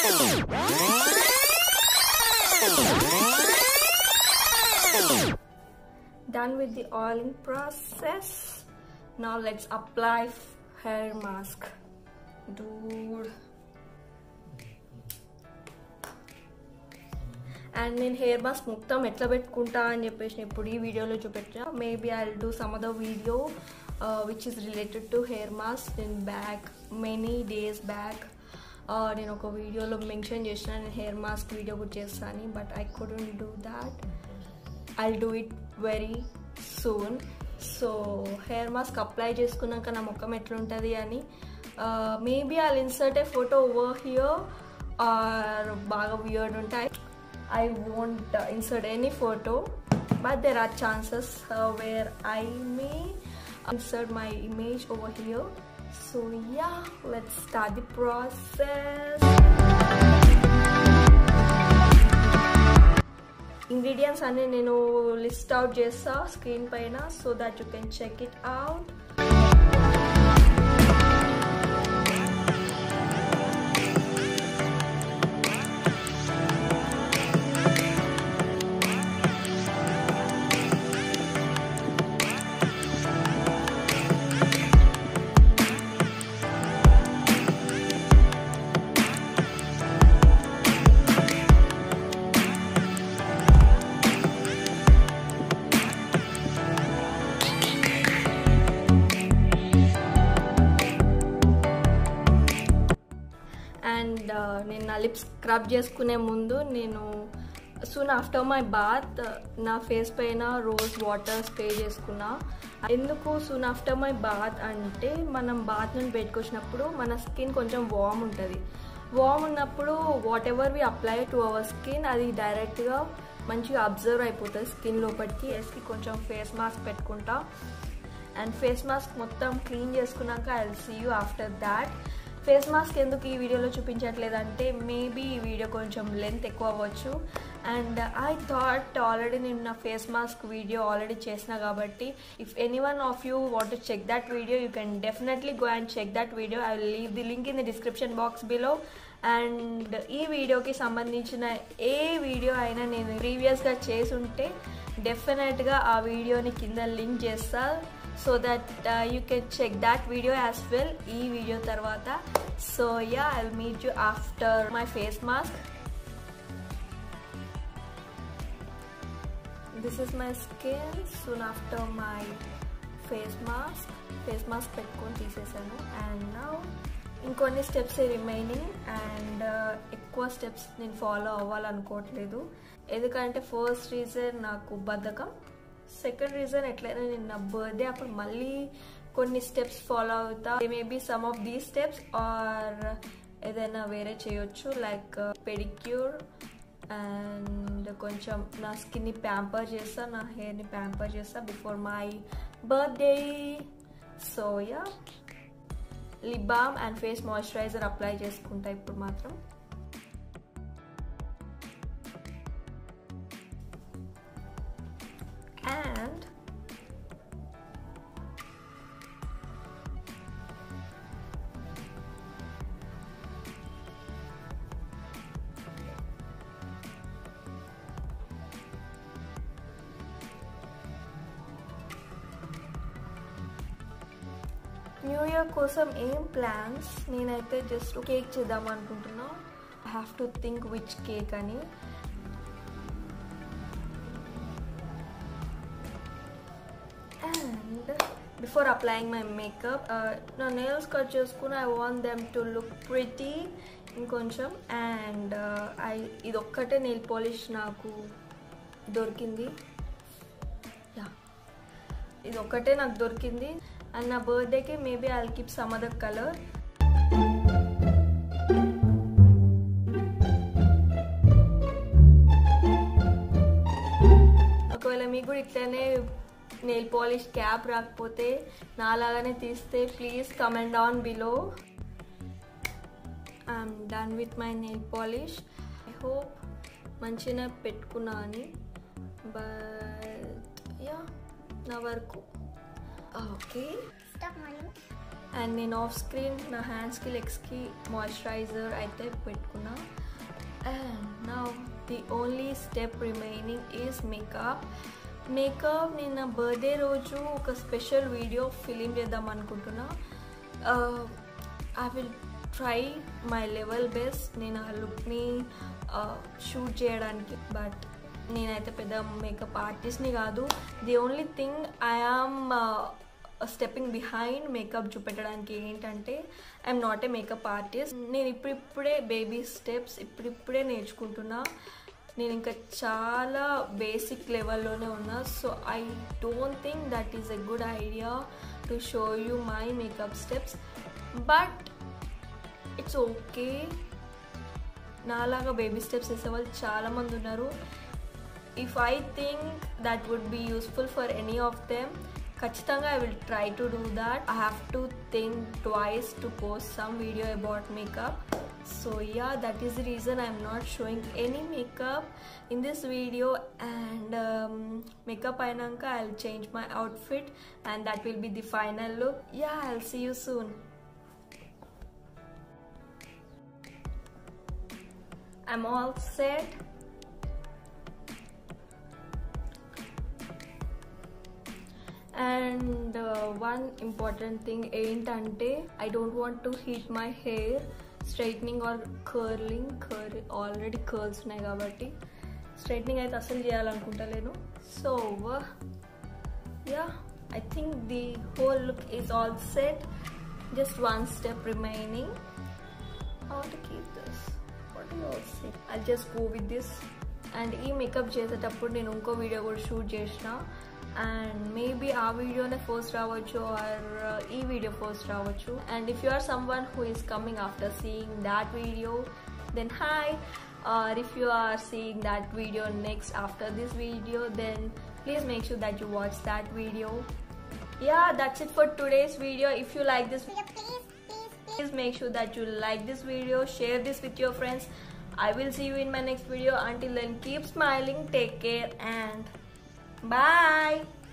Done with the oiling process. Now let's apply f- hair mask. Dude. And నేను hair mask మొత్తం ఎట్లా పెట్టుకుంటా అని చెప్పేసి నేను ఇప్పుడు ఈ వీడియోలో చూపెట్టా maybe I do some other video which is related to hair mask నేను బ్యాక్ మెనీ డేస్ బ్యాక్ నేను ఒక వీడియోలో మెన్షన్ చేసిన నేను హెయిర్ మాస్క్ వీడియో కూడా చేస్తాను but I couldn't do that I do it very soon so hair mask apply చేసుకున్నాక నా ముఖం ఎట్లుంటుంది అని maybe I insert a photo over here or బాగా వియర్డ్ ఉంటాయి I won't insert any photo but there are chances where I may insert my image over here so yeah let's start the process ingredients అన్ని నేను list out చేస్తా screen పైన so that you can check it out and నేను నా lips scrub చేసుకునే ముందు నేను soon after my bath నా ఫేస్ పైన రోజ్ వాటర్ స్ప్రే చేసుకున్నా ఎందుకు సూన్ ఆఫ్టర్ మై బాత్ అంటే మనం బాత్ నుండి పెట్టుకొచ్చినప్పుడు మన స్కిన్ కొంచెం వామ్ ఉంటుంది వామ్ ఉన్నప్పుడు whatever we apply to our skin అది డైరెక్ట్గా మంచిగా అబ్జర్వ్ అయిపోతుంది స్కిన్ లోపలికి ఎస్కి కొంచెం ఫేస్ మాస్క్ పెట్టుకుంటా అండ్ ఫేస్ మాస్క్ మొత్తం క్లీన్ చేసుకున్నాక I see you after that face mask ఎందుకు ఈ వీడియోలో చూపించట్లేదు అంటే మేబీ ఈ వీడియో కొంచెం లెంత్ ఎక్కువ అవ్వచ్చు అండ్ ఐ థాట్ ఆల్రెడీ నేను నా ఫేస్ మాస్క్ వీడియో ఆల్రెడీ చేసిన కాబట్టి if any one of you want to check that video you can definitely go and check that video I will leave the link in the description box below and ఈ వీడియోకి సంబంధించిన ఏ video అయినా నేను ప్రీవియస్గా చేసి ఉంటే డెఫినెట్గా ఆ వీడియోని కింద లింక్ చేస్తా so that you can check that video as well ఈ వీడియో తర్వాత so yeah I meet you after my face mask this is my skin soon after my face mask face mask పెట్టుకొని తీసేసాను and నా ఇంకొన్ని steps remaining and ఎక్కువ steps నేను follow అవ్వాలనుకోవట్లేదు ఎందుకంటే ఫస్ట్ రీజన్ నాకు బద్ధకం సెకండ్ రీజన్ ఎట్లయినా నేను నా బర్త్డే అప్పుడు మళ్ళీ కొన్ని స్టెప్స్ ఫాలో అవుతా maybe some of the steps or ఏదైనా వేరే చేయొచ్చు లైక్ పెడిక్యూర్ అండ్ కొంచెం నా స్కిన్ని ప్యాంపర్ చేస్తా నా హెయిర్ని ప్యాంపర్ చేస్తా before my birthday so yeah lip balm and face moisturiser apply చేసుకుంటా ఇప్పుడు మాత్రం and న్యూ ఇయర్ కోసం ఏం ప్లాన్స్ నేనైతే జస్ట్ కేక్ చేద్దాం అనుకుంటున్నా I have to think which cake అని and before applying my makeup నా నెయిల్స్ కట్ చేసుకుని I want them to look pretty ఇంకొంచెం అండ్ ఐ ఇది ఒక్కటే నెయిల్ పాలిష్ నాకు దొరికింది యా ఇది ఒక్కటే నాకు దొరికింది అండ్ నా బర్త్డేకి maybe I keep some other colour ఒకవేళ మీకు కూడా ఇట్లనే నెయిల్ పాలిష్ క్యాప్ రాకపోతే నాలాగానే తీస్తే please comment down below I'm done with my nail polish I hope మంచిగా పెట్టుకున్నా అని బట్ యా నా వరకు ఓకే Stop, Manu. అండ్ నేను ఆఫ్ స్క్రీన్ నా హ్యాండ్స్కి లెగ్స్కి మాయిశ్చరైజర్ అయితే పెట్టుకున్నా అండ్ నా the only step remaining is makeup makeup నేను నా బర్త్డే రోజు ఒక స్పెషల్ వీడియో ఫిలిం చేద్దాం అనుకుంటున్నా I will try my level best నేను ఆ లుక్ని షూట్ చేయడానికి బట్ నేనైతే పెద్ద మేకప్ ఆర్టిస్ట్ని కాదు the only thing I am stepping behind makeup చూపెట్టడానికి ఏంటంటే I'm not a makeup artist నేను ఇప్పుడిప్పుడే బేబీ స్టెప్స్ ఇప్పుడిప్పుడే నేర్చుకుంటున్నా నేను ఇంకా చాలా బేసిక్ లెవెల్లోనే ఉన్నా so I don't think that is a good idea to show you my makeup steps but it's okay నాలాగా బేబీ స్టెప్స్ వేసే వాళ్ళు చాలామంది ఉన్నారు if I think that would be useful for any of them ఖచ్చితంగా I will try to do that I have to think twice to post some video about makeup so yeah that is the reason i'm not showing any makeup in this video and um, makeup ainanka i'll change my outfit and that will be the final look yeah i'll see you soon i'm all set and uh, one important thing ఏంటంటే I don't want to heat my hair straightening or curling కర్ already curls ఉన్నాయి కాబట్టి straightening అయితే అసలు చేయాలనుకుంటలేను so yeah I think the whole look is all set just one step remaining how to keep this what you all say I just go with this and ఈ makeup చేసేటప్పుడు నేను ఇంకో video కూడా shoot చేసిన and maybe ఆ వీడియోనే first రావచ్చు or ఈ వీడియో ఫస్ట్ రావచ్చు and if you are someone who is coming after seeing that video then hi or if you are seeing that video next after this video then please make sure that you watch that video yeah that's it for today's video if you like this video please please please make sure that you like this video share this with your friends i will see you in my next video until then keep smiling take care and bye